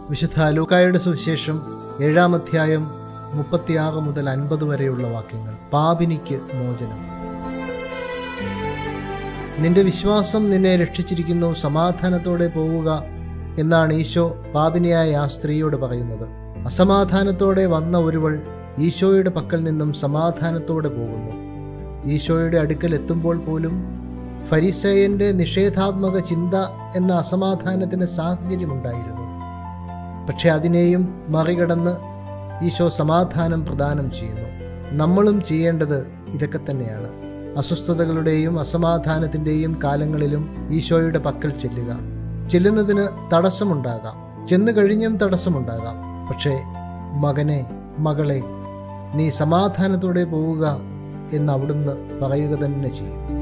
വിശുദ്ധ ലൂക്കായുടെ സുവിശേഷം ഏഴാം അധ്യായം മുപ്പത്തിയാറ് മുതൽ അൻപത് വരെയുള്ള വാക്യങ്ങൾ പാപിനിക്ക് മോചനം നിന്റെ വിശ്വാസം നിന്നെ രക്ഷിച്ചിരിക്കുന്നു സമാധാനത്തോടെ പോവുക എന്നാണ് ഈശോ പാപിനിയായ ആ സ്ത്രീയോട് പറയുന്നത് അസമാധാനത്തോടെ വന്ന ഒരുവൾ ഈശോയുടെ പക്കൽ നിന്നും സമാധാനത്തോടെ പോകുന്നു ഈശോയുടെ അടുക്കൽ എത്തുമ്പോൾ പോലും ഫരിസയന്റെ നിഷേധാത്മക ചിന്ത എന്ന അസമാധാനത്തിന് സാഹചര്യമുണ്ടായിരുന്നു പക്ഷെ അതിനെയും മറികടന്ന് ഈശോ സമാധാനം പ്രദാനം ചെയ്യുന്നു നമ്മളും ചെയ്യേണ്ടത് ഇതൊക്കെ തന്നെയാണ് അസ്വസ്ഥതകളുടെയും അസമാധാനത്തിൻ്റെയും കാലങ്ങളിലും ഈശോയുടെ പക്കൽ ചെല്ലുക ചെല്ലുന്നതിന് തടസ്സമുണ്ടാകാം ചെന്നു കഴിഞ്ഞും തടസ്സമുണ്ടാകാം പക്ഷേ മകനെ മകളെ നീ സമാധാനത്തോടെ പോവുക എന്ന് അവിടുന്ന് പറയുക തന്നെ ചെയ്യും